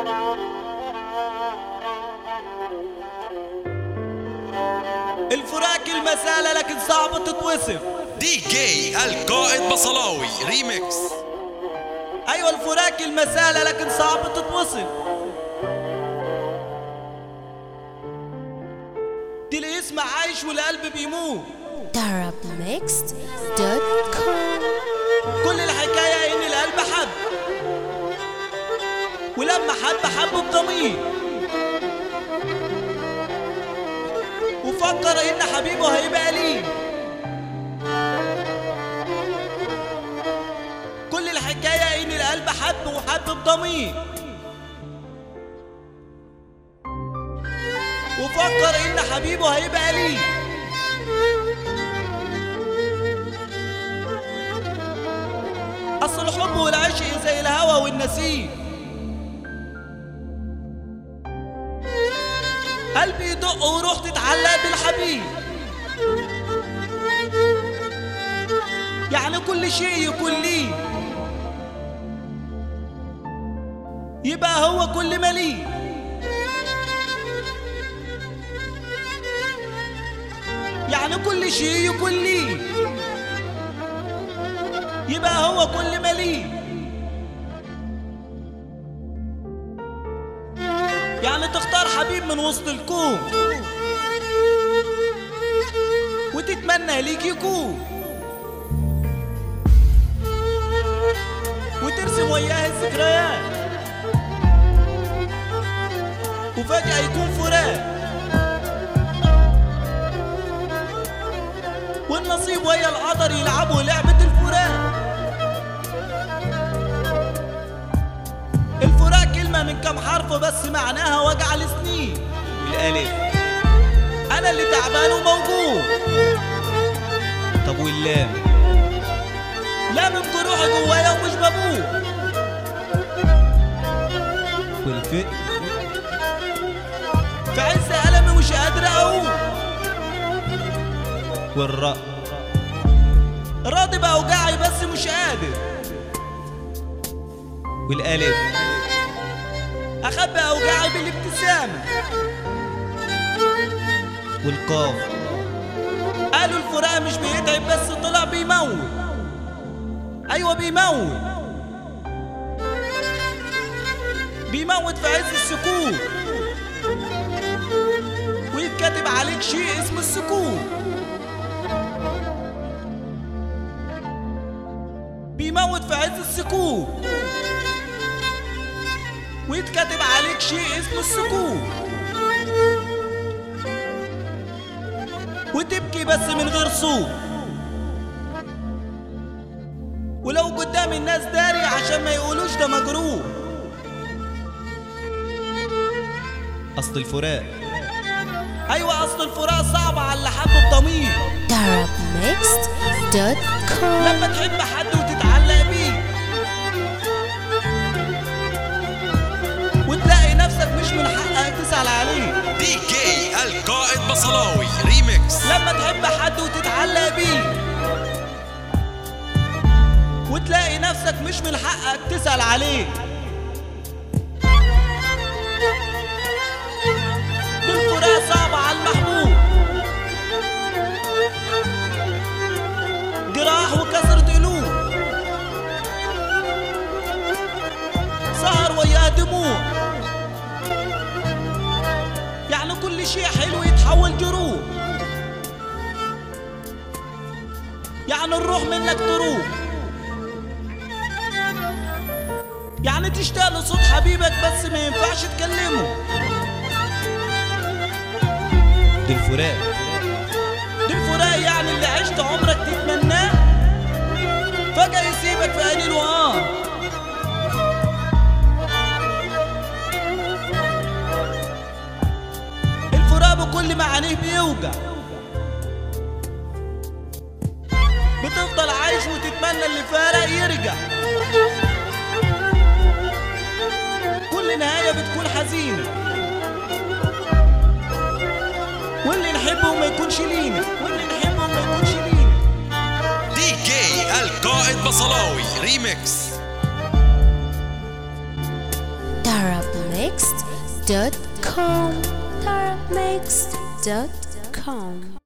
الفراق المسألة لكن صعب تتوصف دي جي القائد بصلاوي ريميكس أيوة الفراق المسألة لكن صعب تتوصف دي الاسم عايش والقلب بيموت Darabmixed.com كل الحكاية إن القلب حب ولما حب حب بضمير وفكر إن حبيبه هيبقى ليه كل الحكاية إن القلب حب وحب بضمير وفكر إن حبيبه هيبقى ليه أصل الحب والعشق زي الهوى والنسيم قلبي يدق وروح تتعلق بالحبيب يعني كل شيء يكون ليه يبقى هو كل ما ليه يعني كل شيء يكون ليه يبقى هو كل ما ليه يعني تختار حبيب من وسط الكون وتتمنى ليك يكون وترسم وياه الذكريات وفجأة يكون فراق والنصيب ويا القدر يلعبوا لعبة الفراق الفراق كلمة من كم حرف بس معناها وجع السنين الألف أنا اللي تعبان وموجوع طب واللام لام بجروحي جوايا ومش ببوق والفئ في عز ألمي مش قادر أقوم والراء راضي بأوجاعي بس مش قادر والألف أخبي أوجاعي بالابتسامة والقاف قالوا الفراق مش بيتعب بس طلع بيموت أيوة بيموت بيموت في عز السكوت ويتكتب عليك شيء اسمه السكوت بيموت في عز السكوت ويتكتب عليك شيء اسمه السكوت وتبكي بس من غير صوت ولو قدام الناس داري عشان ما يقولوش ده مجروح اصل الفراق ايوه اصل الفراق صعب على اللي حب بضمير Darabmixed.com لما تحب حد وتتعلق بيه وتلاقي نفسك مش من حقك تسأل عليه دي جي القائد بصلاوي ريميكس لما تحب حد وتتعلق بيه وتلاقي نفسك مش من حقك تسأل عليه دي الفراق صعبة على المحبوب جراح وكسرة قلوب سهر وياه دموع يعني كل شيء حلو يتحول جروح يعني الروح منك تروح يعني تشتاق لصوت حبيبك بس ما ينفعش تكلمه دي الفراق دي الفراق يعني اللي عشت عمرك تتمناه فجأة يسيبك في قليل وآه الفراق بكل معانيه بيوجع بتفضل عايش وتتمنى اللي فارق يرجع كل نهاية بتكون حزينة واللي نحبه ما يكونش لينا واللي نحبه ما يكونش لينا دي جي القائد بصلاوي ريميكس Darabmixed tarabmixed.com tarabmixed.com